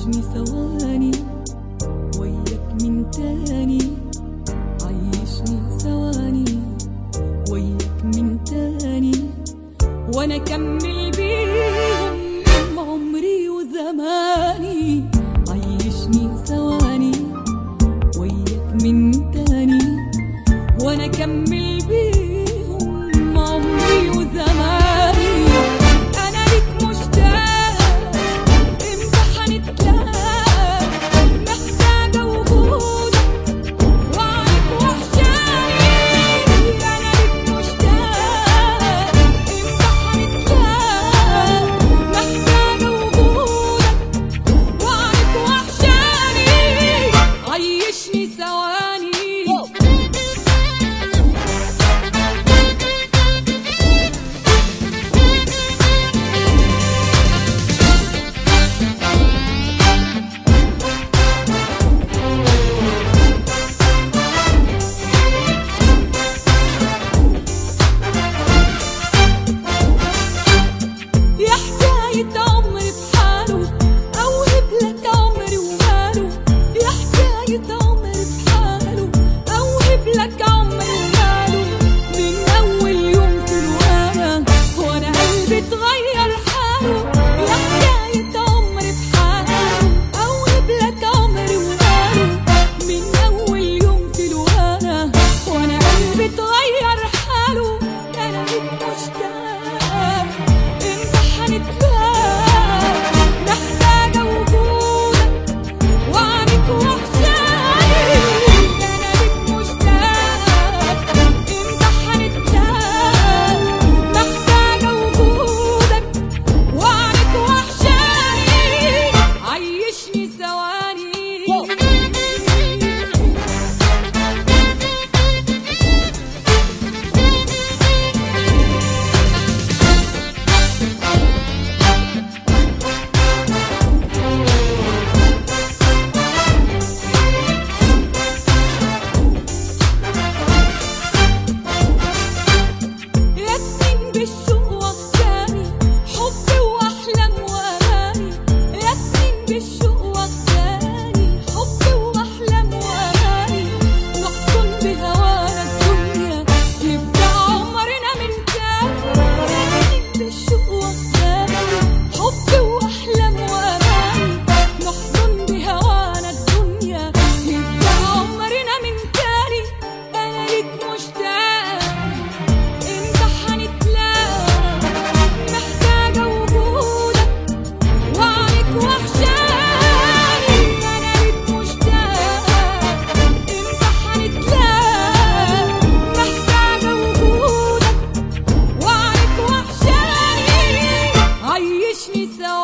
عيشني ثواني وياك من تاني عيشني ثواني وياك من تاني وانا اكمل بيهم عمري وزماني عيشني ثواني وياك من تاني وانا اكمل بيهم عمري وزماني انا ليك مشتاق امتى هنتلاقى محتاجه وجودك وعليك وحشاني انا ليك مشتاق امتى هنتلاقى محتاجه وجودك وعليك وحشاني عيشني ثواني يا حكاية عمري بحاله أوهب لك عمري وماله يا حكاية عمري بحاله أوهب لك عمري وماله من أول يوم في الوانا وأنا قلبي اتغير حاله يا حكاية عمري بحاله أوهب لك عمري وماله من أول يوم في الوانا وأنا قلبي اتغير حاله أنا ليك مشتاق امتى هنتلاقى محتاجة وجودك وعنك وحشاني أنا ليك مشتاق امتى هنتلاقى محتاجة وجودك وعنك وحشاني عيشني ثواني يا سنين بالشوق واخداني حب واحلام واماني يا سنين بالشوق واخداني حب واحلام واماني نحضن بهوانا الدنيا يبدا عمرنا من تاني يا سنين بالشوق واخداني حب واحلام واماني نحضن بهوانا الدنيا يبدا عمرنا من تاني انا ليك مشتاق امتى هنتلاقى محتاجة وجودك وعنك وحشاني أنا ليك مشتاق امتى هنتلاقى محتاجة وجودك وعنك وحشاني عيشني سوا